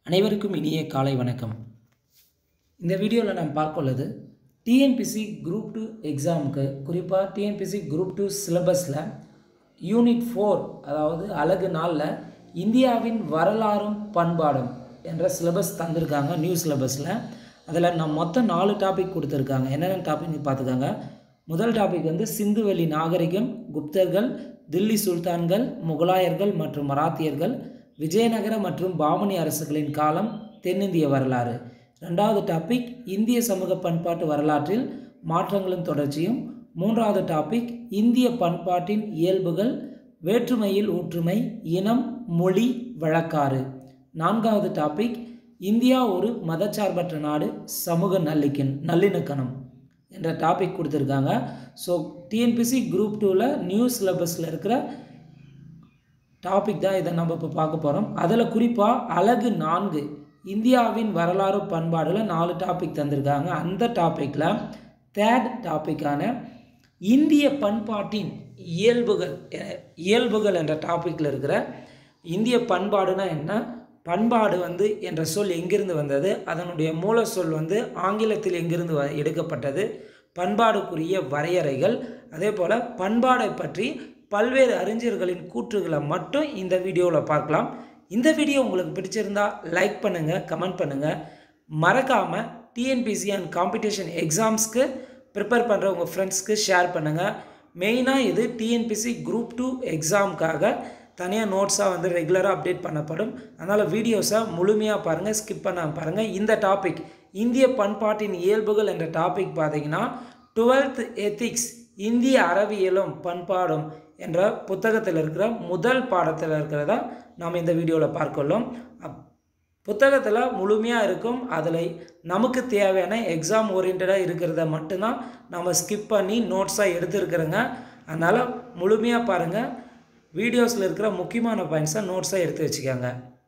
அனைவருக்கும் இனிய காலை வணக்கம் இந்த வீடியோவில் நாம் பார்க்க உள்ளது டிஎன்பிசி குரூப் டூ எக்ஸாமுக்கு குறிப்பாக டிஎன்பிசி குரூப் டூ சிலபஸில் யூனிட் ஃபோர் அதாவது அழகு நாளில் இந்தியாவின் வரலாறும் பண்பாடும் என்ற சிலபஸ் தந்திருக்காங்க நியூ சிலபஸில் அதில் நான் மொத்தம் நாலு டாபிக் கொடுத்துருக்காங்க என்னென்ன டாபிக்னு பார்த்துக்காங்க முதல் டாபிக் வந்து சிந்துவெளி நாகரிகம் குப்தர்கள் தில்லி சுல்தான்கள் முகலாயர்கள் மற்றும் மராத்தியர்கள் விஜயநகர மற்றும் பாமனி அரசுகளின் காலம் தென்னிந்திய வரலாறு ரெண்டாவது டாபிக் இந்திய சமூக பண்பாட்டு வரலாற்றில் மாற்றங்களின் தொடர்ச்சியும் மூன்றாவது டாபிக் இந்திய பண்பாட்டின் இயல்புகள் வேற்றுமையில் ஒற்றுமை இனம் மொழி வழக்காறு நான்காவது டாபிக் இந்தியா ஒரு மதச்சார்பற்ற நாடு சமூக நல்லிக்கன் நல்லிணக்கணம் என்ற டாபிக் கொடுத்துருக்காங்க ஸோ டிஎன்பிசி குரூப் டூவில் நியூ சிலபஸில் இருக்கிற டாபிக் தான் இதை நம்ம இப்போ பார்க்க போகிறோம் அதில் குறிப்பாக அழகு நான்கு இந்தியாவின் வரலாறு பண்பாடில் நாலு டாபிக் தந்திருக்காங்க அந்த டாப்பிக்கில் தேர்ட் டாப்பிக்கான இந்திய பண்பாட்டின் இயல்புகள் எ- இயல்புகள் என்ற டாப்பிக்கில் இருக்கிற இந்திய பண்பாடுனா என்ன பண்பாடு வந்து என்ற சொல் எங்கிருந்து வந்தது அதனுடைய மூல சொல் வந்து ஆங்கிலத்தில் எங்கிருந்து வ- எடுக்கப்பட்டது பண்பாடுக்குரிய வரையறைகள் அதே போல் பண்பாடை பற்றி பல்வேறு அறிஞர்களின் கூற்றுகளை மட்டும் இந்த வீடியோவில் பார்க்கலாம் இந்த வீடியோ உங்களுக்கு பிடிச்சிருந்தா லைக் பண்ணுங்கள் கமெண்ட் பண்ணுங்கள் மறக்காமல் டிஎன்பிசி அண்ட் காம்படிஷன் எக்ஸாம்ஸ்க்கு ப்ரிப்பேர் பண்ணுற உங்கள் ஃப்ரெண்ட்ஸ்க்கு ஷேர் பண்ணுங்கள் மெயினாக இது டிஎன்பிசி குரூப் டூ எக்ஸாமுக்காக தனியாக நோட்ஸாக வந்து ரெகுலராக அப்டேட் பண்ணப்படும் அதனால் வீடியோஸை முழுமையாக பாருங்கள் ஸ்கிப் பண்ணாமல் பாருங்கள் இந்த டாபிக் இந்திய பண்பாட்டின் இயல்புகள் என்ற டாபிக் பார்த்தீங்கன்னா டுவெல்த் எத்திக்ஸ் இந்திய அறவியலும் பண்பாடும் என்ற புத்தகத்தில் இருக்கிற முதல் பாடத்தில் இருக்கிறதா நாம் இந்த வீடியோவில் பார்க்கலாம் அப் புத்தகத்தில் முழுமையாக இருக்கும் அதில் நமக்கு தேவையான எக்ஸாம் ஓரியன்டாக இருக்கிறத மட்டும்தான் நம்ம ஸ்கிப் பண்ணி நோட்ஸாக எடுத்துருக்குறோங்க அதனால் முழுமையாக பாருங்கள் வீடியோஸில் இருக்கிற முக்கியமான பாயிண்ட்ஸை நோட்ஸாக எடுத்து வச்சுக்கோங்க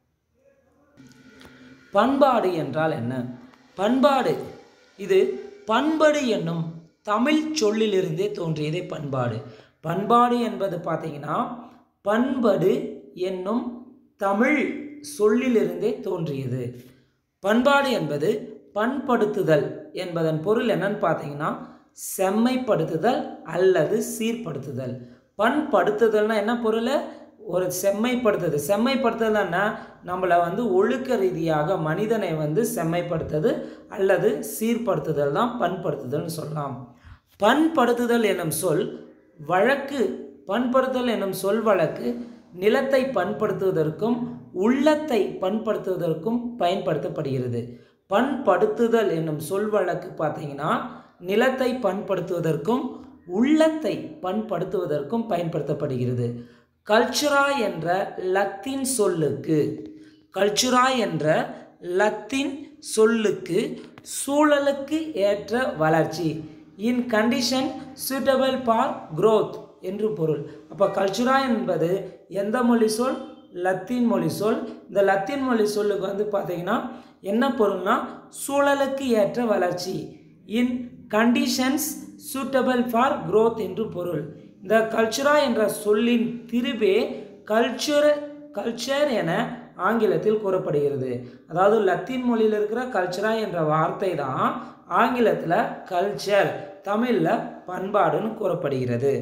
பண்பாடு என்றால் என்ன பண்பாடு இது பண்படு என்னும் தமிழ் சொல்லிலிருந்தே தோன்றியதே பண்பாடு பண்பாடு என்பது பார்த்தீங்கன்னா பண்படு என்னும் தமிழ் சொல்லிலிருந்தே தோன்றியது பண்பாடு என்பது பண்படுத்துதல் என்பதன் பொருள் என்னன்னு பார்த்தீங்கன்னா செம்மைப்படுத்துதல் அல்லது சீர்படுத்துதல் பண்படுத்துதல்னா என்ன பொருள் ஒரு செம்மைப்படுத்துது செம்மைப்படுத்துதல்னா நம்மளை வந்து ஒழுக்க ரீதியாக மனிதனை வந்து செம்மைப்படுத்துது அல்லது சீர்படுத்துதல் தான் பண்படுத்துதல்னு சொல்லலாம் பண்படுத்துதல் எனும் சொல் வழக்கு பண்படுத்துதல் எனும் சொல் வழக்கு நிலத்தை பண்படுத்துவதற்கும் உள்ளத்தை பண்படுத்துவதற்கும் பயன்படுத்தப்படுகிறது பண்படுத்துதல் என்னும் சொல் வழக்கு பார்த்தீங்கன்னா நிலத்தை பண்படுத்துவதற்கும் உள்ளத்தை பண்படுத்துவதற்கும் பயன்படுத்தப்படுகிறது கல்ச்சுரா என்ற லத்தீன் சொல்லுக்கு கல்ச்சுரா என்ற லத்தீன் சொல்லுக்கு சூழலுக்கு ஏற்ற வளர்ச்சி in condition suitable for growth என்று பொருள் அப்போ கல்ச்சுரா என்பது எந்த மொழி சொல் லத்தீன் மொழி சொல் இந்த லத்தீன் மொழி சொல்லுக்கு வந்து பார்த்தீங்கன்னா என்ன பொருள்னா சூழலுக்கு ஏற்ற வளர்ச்சி in conditions suitable for growth என்று பொருள் இந்த கல்ச்சுரா என்ற சொல்லின் திரிபே கல்ச்சுர கல்ச்சர் என ஆங்கிலத்தில் கூறப்படுகிறது அதாவது லத்தீன் மொழியில் இருக்கிற கல்ச்சரா என்ற வார்த்தை தான் ஆங்கிலத்தில் கல்ச்சர் தமிழில் பண்பாடுன்னு கூறப்படுகிறது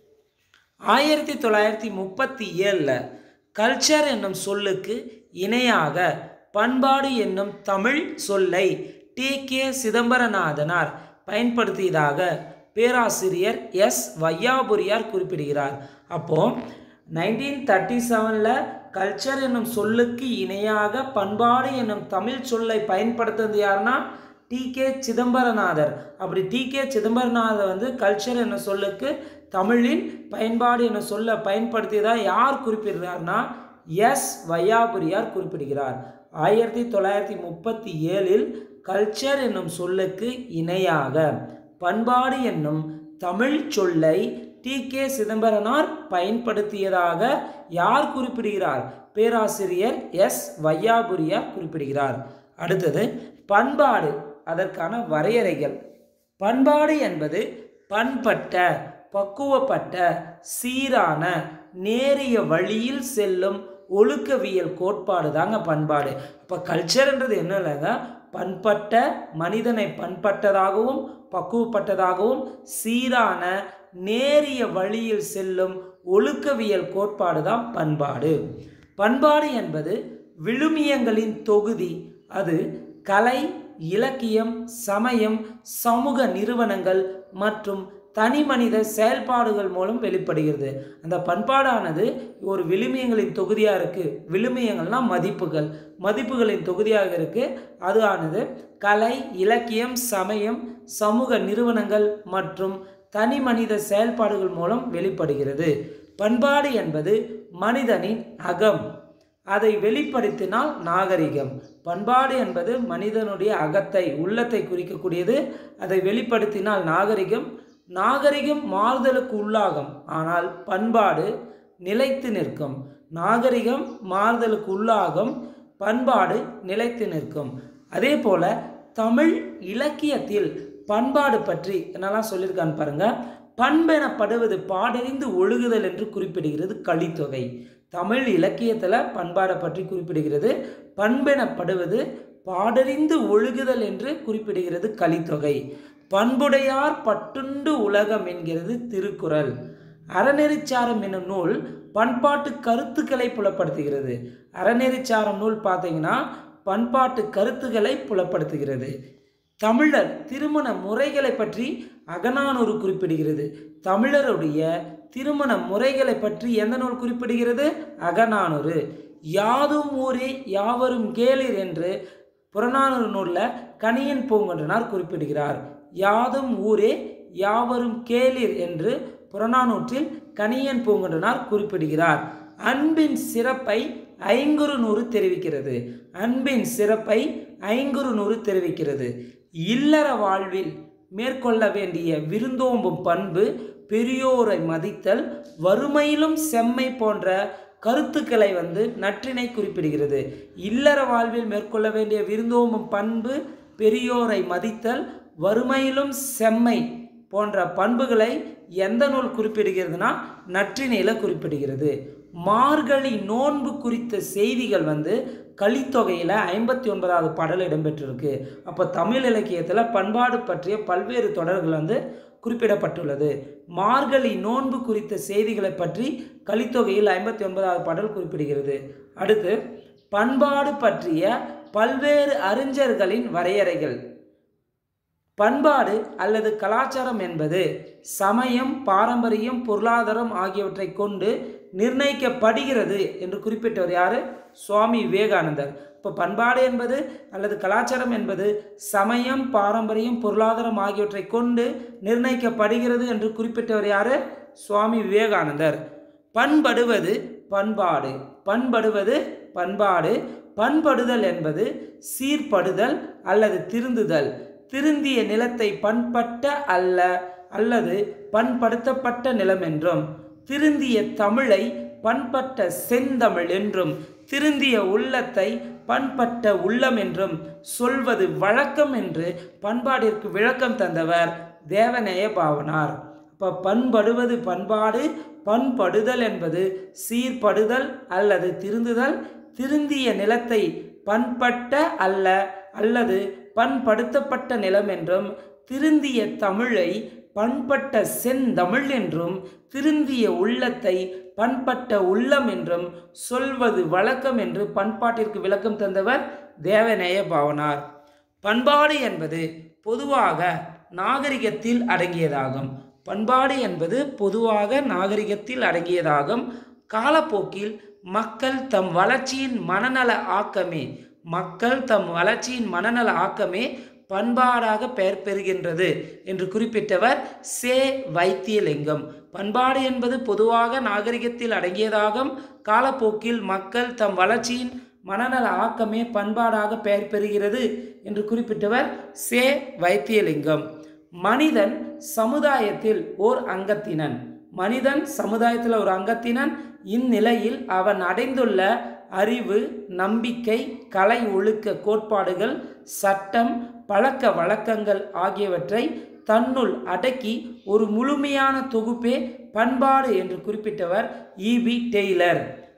ஆயிரத்தி தொள்ளாயிரத்தி முப்பத்தி ஏழில் கல்ச்சர் என்னும் சொல்லுக்கு இணையாக பண்பாடு என்னும் தமிழ் சொல்லை டி கே சிதம்பரநாதனார் பயன்படுத்தியதாக பேராசிரியர் எஸ் வையாபுரியார் குறிப்பிடுகிறார் அப்போ நைன்டீன் தேர்ட்டி செவனில் கல்ச்சர் என்னும் சொல்லுக்கு இணையாக பண்பாடு என்னும் தமிழ் சொல்லை பயன்படுத்துறது யாருன்னா டி கே சிதம்பரநாதர் அப்படி டி கே சிதம்பரநாதர் வந்து கல்ச்சர் என்ன சொல்லுக்கு தமிழின் பயன்பாடு என சொல்ல பயன்படுத்தியதா யார் குறிப்பிடுறார்னா எஸ் வையாபுரியார் குறிப்பிடுகிறார் ஆயிரத்தி தொள்ளாயிரத்தி முப்பத்தி ஏழில் கல்ச்சர் என்னும் சொல்லுக்கு இணையாக பண்பாடு என்னும் தமிழ் சொல்லை டி கே சிதம்பரனார் பயன்படுத்தியதாக யார் குறிப்பிடுகிறார் பேராசிரியர் எஸ் வையாபுரியார் குறிப்பிடுகிறார் அடுத்தது பண்பாடு அதற்கான வரையறைகள் பண்பாடு என்பது பண்பட்ட பக்குவப்பட்ட சீரான நேரிய வழியில் செல்லும் ஒழுக்கவியல் கோட்பாடு தாங்க பண்பாடு அப்போ கல்ச்சர்ன்றது என்ன இல்லைங்க பண்பட்ட மனிதனை பண்பட்டதாகவும் பக்குவப்பட்டதாகவும் சீரான நேரிய வழியில் செல்லும் ஒழுக்கவியல் கோட்பாடு தான் பண்பாடு பண்பாடு என்பது விழுமியங்களின் தொகுதி அது கலை இலக்கியம் சமயம் சமூக நிறுவனங்கள் மற்றும் தனிமனித செயல்பாடுகள் மூலம் வெளிப்படுகிறது அந்த பண்பாடானது ஒரு விழுமியங்களின் தொகுதியாக இருக்குது விழுமியங்கள்னால் மதிப்புகள் மதிப்புகளின் தொகுதியாக இருக்குது அது ஆனது கலை இலக்கியம் சமயம் சமூக நிறுவனங்கள் மற்றும் தனி மனித செயல்பாடுகள் மூலம் வெளிப்படுகிறது பண்பாடு என்பது மனிதனின் அகம் அதை வெளிப்படுத்தினால் நாகரிகம் பண்பாடு என்பது மனிதனுடைய அகத்தை உள்ளத்தை குறிக்கக்கூடியது அதை வெளிப்படுத்தினால் நாகரிகம் நாகரிகம் மாறுதலுக்கு உள்ளாகும் ஆனால் பண்பாடு நிலைத்து நிற்கும் நாகரிகம் மாறுதலுக்கு உள்ளாகும் பண்பாடு நிலைத்து நிற்கும் அதே போல தமிழ் இலக்கியத்தில் பண்பாடு பற்றி என்னெல்லாம் சொல்லியிருக்கான்னு பாருங்க பண்பெனப்படுவது பாடறிந்து ஒழுகுதல் என்று குறிப்பிடுகிறது கலித்தொகை தமிழ் இலக்கியத்தில் பண்பாடை பற்றி குறிப்பிடுகிறது பண்பெனப்படுவது பாடறிந்து ஒழுகுதல் என்று குறிப்பிடுகிறது கலித்தொகை பண்புடையார் பட்டுண்டு உலகம் என்கிறது திருக்குறள் அறநெறிச்சாரம் என்னும் நூல் பண்பாட்டு கருத்துக்களை புலப்படுத்துகிறது அறநெறிச்சாரம் நூல் பார்த்தீங்கன்னா பண்பாட்டு கருத்துக்களை புலப்படுத்துகிறது தமிழர் திருமண முறைகளை பற்றி அகநானூறு குறிப்பிடுகிறது தமிழருடைய திருமண முறைகளை பற்றி எந்த நூல் குறிப்பிடுகிறது அகநானூறு யாதும் ஊரே யாவரும் கேளிர் என்று புறநானூறு நூலில் கணியன் பூங்கொன்றனார் குறிப்பிடுகிறார் யாதும் ஊரே யாவரும் கேளிர் என்று புறநானூற்றில் கணியன் பூங்கொன்றனார் குறிப்பிடுகிறார் அன்பின் சிறப்பை ஐங்குறு நூறு தெரிவிக்கிறது அன்பின் சிறப்பை ஐங்குறு நூறு தெரிவிக்கிறது இல்லற வாழ்வில் மேற்கொள்ள வேண்டிய விருந்தோம்பும் பண்பு பெரியோரை மதித்தல் வறுமையிலும் செம்மை போன்ற கருத்துக்களை வந்து நற்றினை குறிப்பிடுகிறது இல்லற வாழ்வில் மேற்கொள்ள வேண்டிய விருந்தோம்பும் பண்பு பெரியோரை மதித்தல் வறுமையிலும் செம்மை போன்ற பண்புகளை எந்த நூல் குறிப்பிடுகிறதுனா நற்றினையில் குறிப்பிடுகிறது மார்கழி நோன்பு குறித்த செய்திகள் வந்து கலித்தொகையில் ஐம்பத்தி ஒன்பதாவது பாடல் இடம்பெற்றிருக்கு அப்போ தமிழ் இலக்கியத்தில் பண்பாடு பற்றிய பல்வேறு தொடர்கள் வந்து குறிப்பிடப்பட்டுள்ளது மார்கழி நோன்பு குறித்த செய்திகளை பற்றி கலித்தொகையில் ஐம்பத்தி ஒன்பதாவது பாடல் குறிப்பிடுகிறது அடுத்து பண்பாடு பற்றிய பல்வேறு அறிஞர்களின் வரையறைகள் பண்பாடு அல்லது கலாச்சாரம் என்பது சமயம் பாரம்பரியம் பொருளாதாரம் ஆகியவற்றை கொண்டு நிர்ணயிக்கப்படுகிறது என்று குறிப்பிட்டவர் யார் சுவாமி விவேகானந்தர் இப்போ பண்பாடு என்பது அல்லது கலாச்சாரம் என்பது சமயம் பாரம்பரியம் பொருளாதாரம் ஆகியவற்றை கொண்டு நிர்ணயிக்கப்படுகிறது என்று குறிப்பிட்டவர் யார் சுவாமி விவேகானந்தர் பண்படுவது பண்பாடு பண்படுவது பண்பாடு பண்படுதல் என்பது சீர்படுதல் அல்லது திருந்துதல் திருந்திய நிலத்தை பண்பட்ட அல்ல அல்லது பண்படுத்தப்பட்ட நிலம் என்றும் திருந்திய தமிழை பண்பட்ட செந்தமிழ் என்றும் திருந்திய உள்ளத்தை பண்பட்ட உள்ளம் என்றும் சொல்வது வழக்கம் என்று பண்பாடிற்கு விளக்கம் தந்தவர் தேவநேய பாவனார் இப்போ பண்படுவது பண்பாடு பண்படுதல் என்பது சீர்படுதல் அல்லது திருந்துதல் திருந்திய நிலத்தை பண்பட்ட அல்ல அல்லது பண்படுத்தப்பட்ட நிலம் என்றும் திருந்திய தமிழை பண்பட்ட செந்தமிழ் என்றும் திருந்திய உள்ளத்தை பண்பட்ட உள்ளம் என்றும் சொல்வது வழக்கம் என்று பண்பாட்டிற்கு விளக்கம் தந்தவர் தேவநேய பாவனார் பண்பாடு என்பது பொதுவாக நாகரிகத்தில் அடங்கியதாகும் பண்பாடு என்பது பொதுவாக நாகரிகத்தில் அடங்கியதாகும் காலப்போக்கில் மக்கள் தம் வளர்ச்சியின் மனநல ஆக்கமே மக்கள் தம் வளர்ச்சியின் மனநல ஆக்கமே பண்பாடாக பெயர் பெறுகின்றது என்று குறிப்பிட்டவர் சே வைத்தியலிங்கம் பண்பாடு என்பது பொதுவாக நாகரிகத்தில் அடங்கியதாகும் காலப்போக்கில் மக்கள் தம் வளர்ச்சியின் மனநல ஆக்கமே பண்பாடாக பெயர் பெறுகிறது என்று குறிப்பிட்டவர் சே வைத்தியலிங்கம் மனிதன் சமுதாயத்தில் ஓர் அங்கத்தினன் மனிதன் சமுதாயத்தில் ஒரு அங்கத்தினன் இந்நிலையில் அவன் அடைந்துள்ள அறிவு நம்பிக்கை கலை ஒழுக்க கோட்பாடுகள் சட்டம் பழக்க வழக்கங்கள் ஆகியவற்றை தன்னுள் அடக்கி ஒரு முழுமையான தொகுப்பே பண்பாடு என்று குறிப்பிட்டவர் இபி டெய்லர்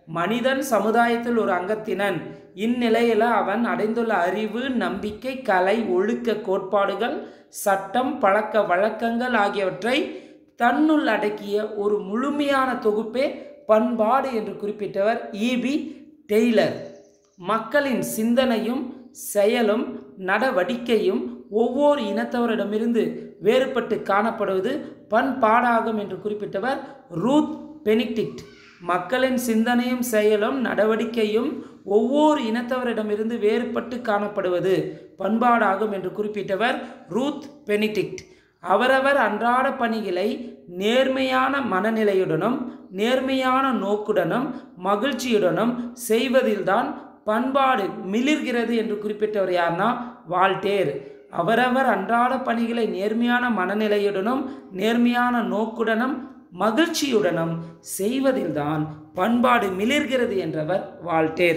மனிதன் சமுதாயத்தில் ஒரு அங்கத்தினன் இந்நிலையில் அவன் அடைந்துள்ள அறிவு நம்பிக்கை கலை ஒழுக்க கோட்பாடுகள் சட்டம் பழக்க வழக்கங்கள் ஆகியவற்றை தன்னுள் அடக்கிய ஒரு முழுமையான தொகுப்பே பண்பாடு என்று குறிப்பிட்டவர் இபி டெய்லர் மக்களின் சிந்தனையும் செயலும் நடவடிக்கையும் ஒவ்வொரு இனத்தவரிடமிருந்து வேறுபட்டு காணப்படுவது பண்பாடாகும் என்று குறிப்பிட்டவர் ரூத் பெனிக்டிக்ட் மக்களின் சிந்தனையும் செயலும் நடவடிக்கையும் ஒவ்வொரு இனத்தவரிடமிருந்து வேறுபட்டு காணப்படுவது பண்பாடாகும் என்று குறிப்பிட்டவர் ரூத் பெனிடிக்ட் அவரவர் அன்றாட பணிகளை நேர்மையான மனநிலையுடனும் நேர்மையான நோக்குடனும் மகிழ்ச்சியுடனும் செய்வதில்தான் பண்பாடு மிளிர்கிறது என்று குறிப்பிட்டவர் யார்னா வால்டேர் அவரவர் அன்றாட பணிகளை நேர்மையான மனநிலையுடனும் நேர்மையான நோக்குடனும் மகிழ்ச்சியுடனும் செய்வதில்தான் பண்பாடு மிளிர்கிறது என்றவர் வால்டேர்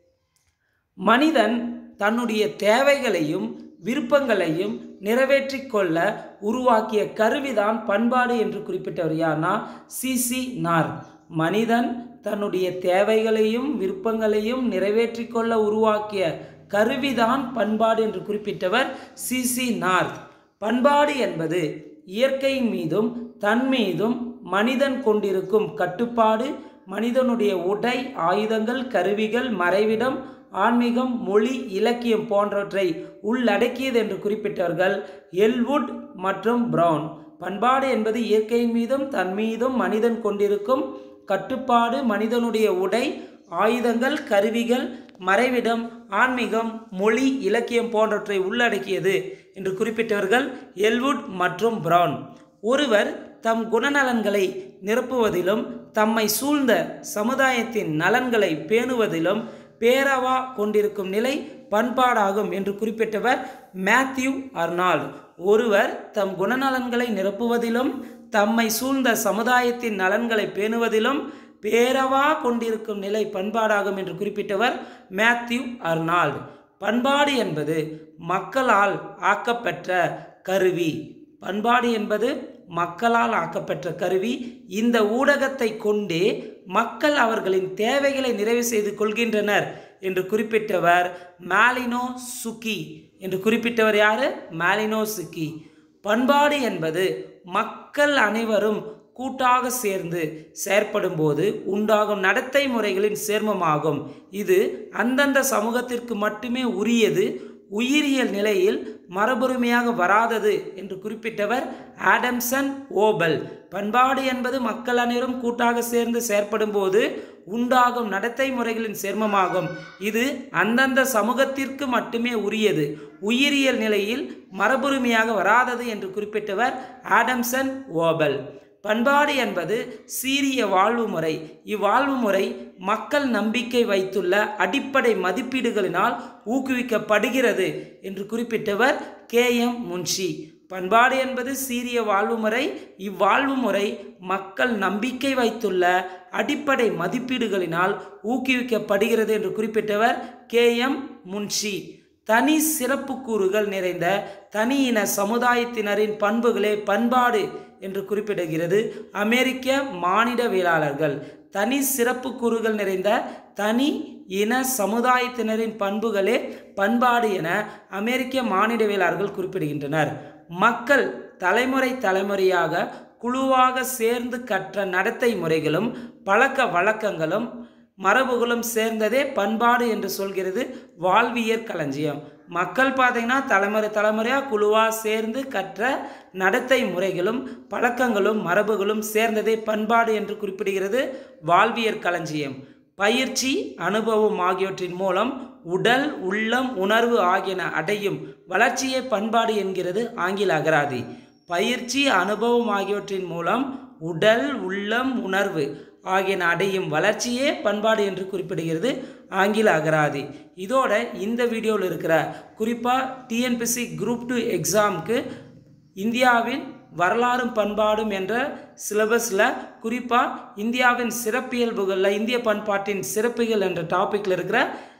மனிதன் தன்னுடைய தேவைகளையும் விருப்பங்களையும் நிறைவேற்றிக் கொள்ள உருவாக்கிய கருவிதான் பண்பாடு என்று குறிப்பிட்டவர் யார்னா சிசி நார் மனிதன் தன்னுடைய தேவைகளையும் விருப்பங்களையும் நிறைவேற்றிக் கொள்ள உருவாக்கிய கருவிதான் பண்பாடு என்று குறிப்பிட்டவர் சிசி நார்த் பண்பாடு என்பது இயற்கையின் மீதும் தன் மீதும் மனிதன் கொண்டிருக்கும் கட்டுப்பாடு மனிதனுடைய உடை ஆயுதங்கள் கருவிகள் மறைவிடம் ஆன்மீகம் மொழி இலக்கியம் போன்றவற்றை உள்ளடக்கியது என்று குறிப்பிட்டவர்கள் எல்வுட் மற்றும் பிரவுன் பண்பாடு என்பது இயற்கையின் மீதும் தன் மீதும் மனிதன் கொண்டிருக்கும் கட்டுப்பாடு மனிதனுடைய உடை ஆயுதங்கள் கருவிகள் மறைவிடம் ஆன்மீகம் மொழி இலக்கியம் போன்றவற்றை உள்ளடக்கியது என்று குறிப்பிட்டவர்கள் எல்வுட் மற்றும் பிரவுன் ஒருவர் தம் குணநலன்களை நிரப்புவதிலும் தம்மை சூழ்ந்த சமுதாயத்தின் நலன்களை பேணுவதிலும் பேரவா கொண்டிருக்கும் நிலை பண்பாடாகும் என்று குறிப்பிட்டவர் மேத்யூ அர்னால்ட் ஒருவர் தம் குணநலன்களை நிரப்புவதிலும் தம்மை சூழ்ந்த சமுதாயத்தின் நலன்களை பேணுவதிலும் பேரவா கொண்டிருக்கும் நிலை பண்பாடாகும் என்று குறிப்பிட்டவர் மேத்யூ அர்னால்ட் பண்பாடு என்பது மக்களால் ஆக்கப்பெற்ற கருவி பண்பாடு என்பது மக்களால் ஆக்கப்பெற்ற கருவி இந்த ஊடகத்தை கொண்டே மக்கள் அவர்களின் தேவைகளை நிறைவு செய்து கொள்கின்றனர் என்று குறிப்பிட்டவர் மேலினோ சுக்கி என்று குறிப்பிட்டவர் யாரு மேலினோ சுக்கி பண்பாடு என்பது மக்கள் அனைவரும் கூட்டாக சேர்ந்து செயற்படும் போது உண்டாகும் நடத்தை முறைகளின் சேர்மமாகும் இது அந்தந்த சமூகத்திற்கு மட்டுமே உரியது உயிரியல் நிலையில் மரபுரிமையாக வராதது என்று குறிப்பிட்டவர் ஆடம்சன் ஓபல் பண்பாடு என்பது மக்கள் அனைவரும் கூட்டாக சேர்ந்து செயற்படும் போது உண்டாகும் நடத்தை முறைகளின் சேர்மமாகும் இது அந்தந்த சமூகத்திற்கு மட்டுமே உரியது உயிரியல் நிலையில் மரபுரிமையாக வராதது என்று குறிப்பிட்டவர் ஆடம்சன் ஓபல் பண்பாடு என்பது சீரிய வாழ்வு முறை இவ்வாழ்வு முறை மக்கள் நம்பிக்கை வைத்துள்ள அடிப்படை மதிப்பீடுகளினால் ஊக்குவிக்கப்படுகிறது என்று குறிப்பிட்டவர் கே எம் முன்ஷி பண்பாடு என்பது சீரிய வாழ்வு முறை இவ்வாழ்வு முறை மக்கள் நம்பிக்கை வைத்துள்ள அடிப்படை மதிப்பீடுகளினால் ஊக்குவிக்கப்படுகிறது என்று குறிப்பிட்டவர் கே எம் முன்ஷி தனி சிறப்பு கூறுகள் நிறைந்த தனி இன சமுதாயத்தினரின் பண்புகளே பண்பாடு என்று குறிப்பிடுகிறது அமெரிக்க மானிடவியலாளர்கள் தனி சிறப்பு கூறுகள் நிறைந்த தனி இன சமுதாயத்தினரின் பண்புகளே பண்பாடு என அமெரிக்க மானிடவியலாளர்கள் குறிப்பிடுகின்றனர் மக்கள் தலைமுறை தலைமுறையாக குழுவாக சேர்ந்து கற்ற நடத்தை முறைகளும் பழக்க வழக்கங்களும் மரபுகளும் சேர்ந்ததே பண்பாடு என்று சொல்கிறது வாழ்வியற் களஞ்சியம் மக்கள் பார்த்தீங்கன்னா தலைமுறை தலைமுறையாக குழுவாக சேர்ந்து கற்ற நடத்தை முறைகளும் பழக்கங்களும் மரபுகளும் சேர்ந்ததே பண்பாடு என்று குறிப்பிடுகிறது வாழ்வியற் களஞ்சியம் பயிற்சி அனுபவம் ஆகியவற்றின் மூலம் உடல் உள்ளம் உணர்வு ஆகியன அடையும் வளர்ச்சியே பண்பாடு என்கிறது ஆங்கில அகராதி பயிற்சி அனுபவம் ஆகியவற்றின் மூலம் உடல் உள்ளம் உணர்வு ஆகியன அடையும் வளர்ச்சியே பண்பாடு என்று குறிப்பிடுகிறது ஆங்கில அகராதி இதோட இந்த வீடியோவில் இருக்கிற குறிப்பாக டிஎன்பிசி குரூப் டூ எக்ஸாமுக்கு இந்தியாவின் வரலாறும் பண்பாடும் என்ற சிலபஸில் குறிப்பாக இந்தியாவின் சிறப்பியல்புகளில் இந்திய பண்பாட்டின் சிறப்புகள் என்ற டாப்பிக்கில் இருக்கிற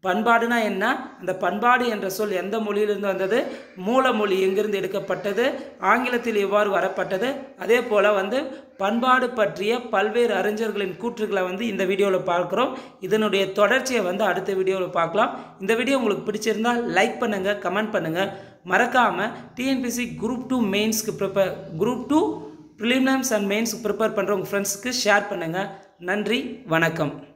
பண்பாடுனா என்ன அந்த பண்பாடு என்ற சொல் எந்த மொழியிலிருந்து வந்தது மூலமொழி எங்கிருந்து எடுக்கப்பட்டது ஆங்கிலத்தில் எவ்வாறு வரப்பட்டது அதே போல் வந்து பண்பாடு பற்றிய பல்வேறு அறிஞர்களின் கூற்றுகளை வந்து இந்த வீடியோவில் பார்க்குறோம் இதனுடைய தொடர்ச்சியை வந்து அடுத்த வீடியோவில் பார்க்கலாம் இந்த வீடியோ உங்களுக்கு பிடிச்சிருந்தால் லைக் பண்ணுங்கள் கமெண்ட் பண்ணுங்கள் மறக்காமல் டிஎன்பிசி குரூப் டூ மெயின்ஸ்க்கு prepare group two preliminaries and மெயின்ஸ்க்கு ப்ரிப்பேர் பண்ணுற உங்கள் ஃப்ரெண்ட்ஸ்க்கு ஷேர் பண்ணுங்கள் நன்றி வணக்கம்